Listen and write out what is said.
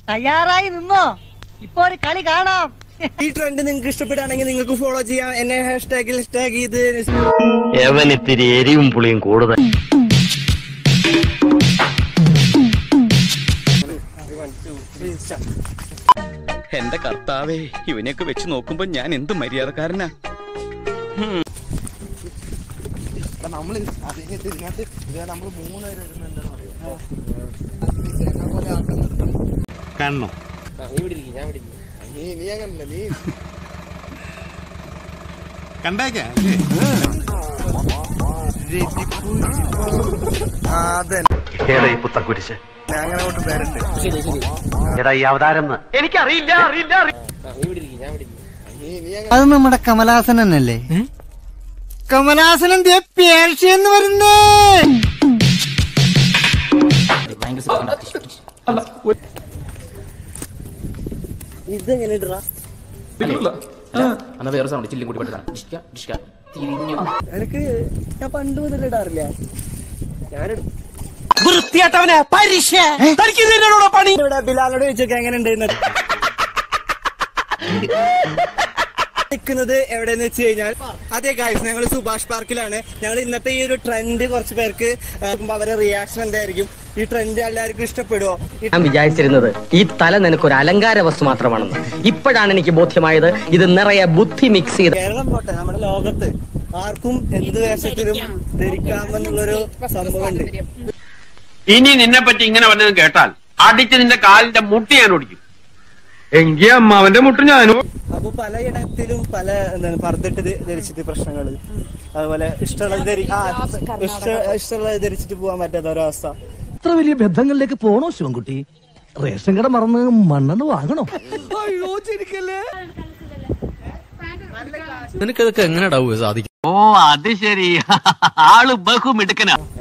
തയ്യാറായി നിന്നോ ഇപ്പൊ ഒരു കളി കാണാം ഈ ട്രെൻഡ് നിങ്ങൾക്ക് ഇഷ്ടപ്പെടുകയാണെങ്കിൽ നിങ്ങൾക്ക് ഫോളോ ചെയ്യാം എന്നെ ഹാഷ്ടാഗിൽ ടാഗ് ചെയ്ത് യവനിത്തിരി എരിവും പുളിയും കൂടുതൽ എന്റെ കർത്താവേ ഇവനെയൊക്കെ വെച്ച് നോക്കുമ്പോ ഞാൻ എന്ത് മര്യാദക്കാരനാ നമ്മൾ ഇതിനകത്ത് നമ്മൾ മൂന്ന് പേര് കാണണോ നീ നീ അങ്ങനല്ല നീ കണ്ടേക്കാം ആ അതെ ഏതാ ഈ പുത്തക്കുരിശ് ഞാൻ അങ്ങനെ കൊണ്ട് പേരുണ്ട് ഏതാ ഈ അവതാരം എനിക്കറിയില്ല അറിയില്ല നീ നീ അത് നമ്മുടെ കമലാസൻ തന്നെയല്ലേ കമലാസനൻ ദേ പേർഷ്യെന്ന് വരുന്നേ ഇതെങ്ങനെ ഇടറാ എന്നാ വേറെ സൗണ്ട് ചില്ലും കൂടി പെട്ടതാണ് ഡിഷ്ക ഡിഷ്ക തിരിഞ്ഞു എനിക്ക് ഞാൻ പണ്ട് മുതൽ ഇടാറില്ല ഞാനിടും ഇവിടെ ബിലാലോട് ചോദിച്ചൊക്കെ എങ്ങനെ ഉണ്ട് നിൽക്കുന്നത് എവിടെയെന്ന് വെച്ച് കഴിഞ്ഞാൽ അതെ ഗായ്സ് ഞങ്ങൾ സുഭാഷ് പാർക്കിലാണ് ഞങ്ങൾ ഇന്നത്തെ ഈ ഒരു ട്രെൻഡ് കുറച്ച് പേർക്ക് ആ, അവരെ റിയാക്ഷൻ എന്തായിരിക്കും ഈ ട്രെൻഡ് എല്ലാവർക്കും ഇഷ്ടപ്പെടുവോ ഈ ഞാൻ വിചാരിച്ചിരുന്നത് ഈ തല നിനക്കൊരു അലങ്കാര വസ്തു മാത്രമാണെന്ന് ഇപ്പോഴാണ് എനിക്ക് ബോധ്യമായത് ഇത് നിറയെ ബുദ്ധി മിക്സ് ചെയ്ത് കേരളം പോട്ടെ നമ്മുടെ ലോകത്ത് ആർക്കും എന്ത് വേഷത്തിലും ധരിക്കാമെന്നുള്ളൊരു സംഭവമുണ്ട് ഇനി നിന്നെ പറ്റി ഇങ്ങനെ വല്ലതും കേട്ടാൽ അടിച്ച് നിന്റെ കാലിന്റെ മുട്ടി ഞാൻ ഒടിക്കും എങ്കി അമ്മാവന്റെ മുട്ട് ഞാനും അപ്പൊ പലയിടത്തിലും പല എന്താണ് പർദ്ദിട്ട് ധ- ധരിച്ചിട്ട് പ്രശ്നങ്ങള് അതുപോലെ ഇഷ്ടമുള്ളത് ധരി ആ ഇഷ്ട ഇഷ്ടമുള്ളത് ധരിച്ചിട്ട് പോകാൻ പറ്റാത്ത ഒരവസ്ഥ ഇത്ര വലിയ ബന്ധങ്ങളിലേക്ക് പോണോ ശിവൻകുട്ടി റേഷൻ കട മറന്ന് മണ്ണെണ്ണ വാങ്ങണോ നിനക്കതൊക്കെ എങ്ങനെ സാധിക്കും ഓ അത് ശരി ആള് ബഹുമിടുക്കനാ